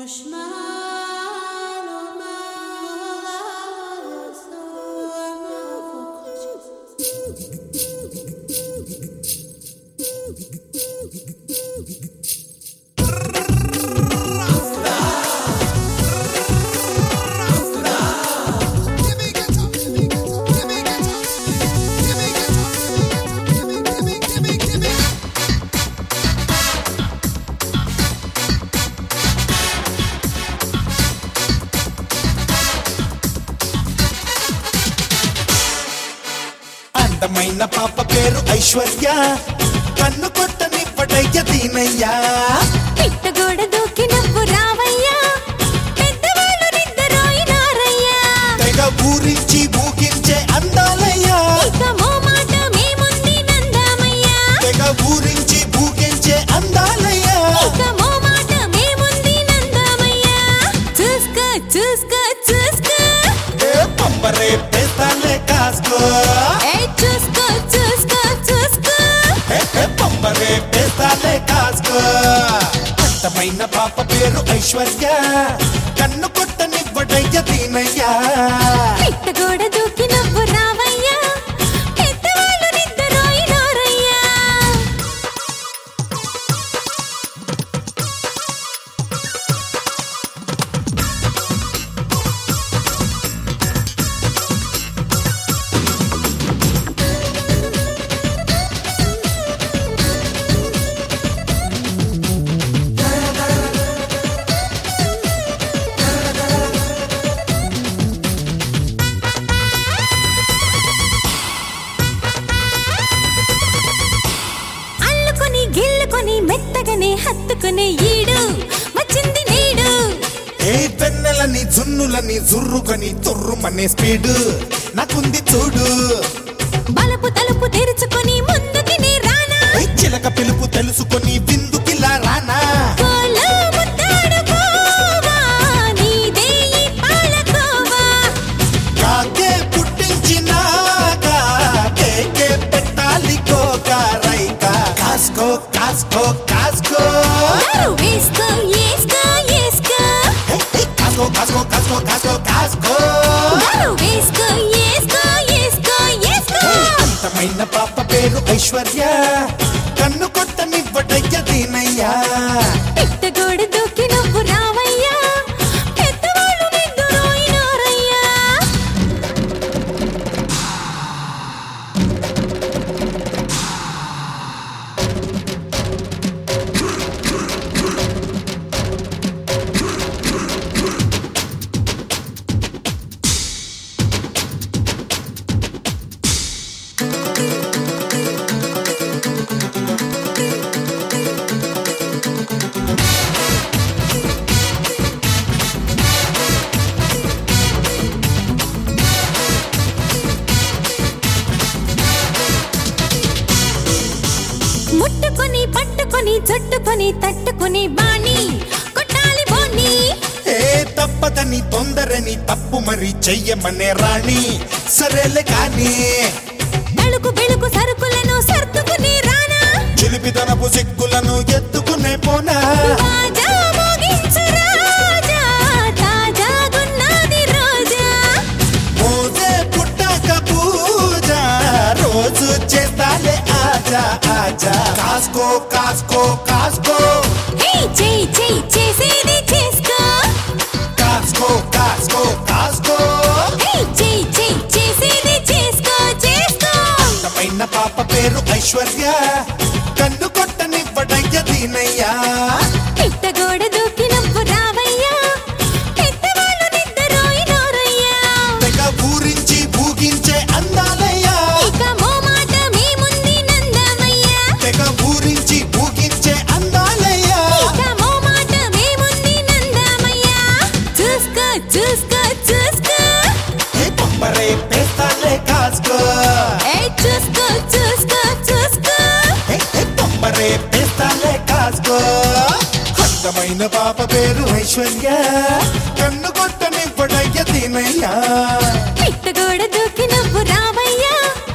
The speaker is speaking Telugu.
అందమైన పాప పేరు ఐశ్వర్య కన్ను కొట్టనివ్వడయ్య దీనయ్యా పిట్టగోడ దూకి నవ్వు రావయ్యా పెద్దవాళ్ళు నిద్రపోయినారయ్యా తెగ ఊరించి ఊగించే అందాలయ్యా ఇక మోమాట మేముంది నందామయ్యా తెగ ఊరించి ఊగించే అందాలయ్యా ఇక మోమాట మేముంది నందామయ్యా చూసుకో చూసుకో చూసుకో ఏ పంపరే పేస్తాలే కాసుకో ఏయ్ చూసుకో చూసుకో చూసుకో ఏ ఏ పంపరే పేస్తాలే కాసుకో అందమైన పాప పేరు ఐశ్వర్య కన్ను కొట్టనివ్వడయ్య దీనయ్యా పిట్టగోడ దూకి నవ్వు రావయ్యా పెద్దవాళ్ళు నిద్రపోయినారయ్యా అల్లుకొని గిల్లుకొని మెత్తగనే హత్తుకునే ఈడు వచ్చింది నీడు ఏ పెన్నెలని జున్నులని జుర్రుకొని తుర్రుమనే స్పీడు నాకుంది చూడు బలపు తలుపు తెరుచుకొని ముందుకి నీ రానా ఏ చిలక పిలుపు తెలుసుకొని విందుకిలా రానా కోలో ముద్దాడుకోవా, నీదే ఈ పాలకోవా. కాకే పుట్టించినాక కేకే పెట్టాలి కోక రైక కాసుకో కాసుకో కాసుకో దారు వేసుకో, ఏసుకో, ఏసుకో. ఏ, ఏ, కాసుకో కాసుకో కాసుకో కాసుకో కాసుకో దారు వేసుకో, ఏసుకో, ఏసుకో, ఏసుకో. అందమైన పాప పేరు ఐశ్వర్య కన్ను కొట్టనివ్వడయ్య దీనయ్యా పిట్టగోడ దూకి నువ్వు రావయ్యా పెద్దవాళ్ళు నిద్రపోయినారయ్యా ముట్టుకొని పట్టుకొని చుట్టుకొని తట్టుకొని బాణి కొట్టాలి బోని ఏ తప్పదని తొందరని తప్పు మరి చెయ్యమనే రాణి సరేలే కాని తళుకు బెళుకు సరుకులను సర్దుకుని రానా చిలిపితనపు సిగ్గులను ఎత్తుకునే పోనా రాజా మోగించు రాజా తాజాగున్నది రోజా మోజే పుట్టాక పూజ రోజు చేస్తాలే ఆజా ఆజా కాసుకో కాసుకో కాసుకో హే చెయ్యి చెయ్యి చేసేది చేసుకో కాసుకో కాసుకో కాసుకో హే చెయ్యి చెయ్యి చేసేది చేసుకో చేసుకో అందమైన పాప పేరు ఐశ్వర్య కన్ను కొట్టనివ్వడయ్య దీనయ్యా పిట్టగోడ దూకి నవ్వు రావయ్యా పెద్దవాళ్ళు నిద్రపోయినారయ్యా తెగ ఊరించి ఊగించే అందాలయ్యా ఇక మోమాట మేముంది నందమయ్యా తెగ ఊరించి ఊగించే అందాలయ్యా ఇక మోమాట మేముంది నందమయ్యా చూసుకో చూసుకో చూసుకో ఏ పంపరే పేస్తాలే కాసుకో ఏయ్ చూసుకో చూసుకో చూసుకో ఏ ఏ పంపరే పేస్తాలే కాసుకో అందమైన పాప పేరు ఐశ్వర్య కన్ను కొట్టనివ్వడయ్య దీనయ్యా పిట్టగోడ దూకి నువ్వు రావయ్యా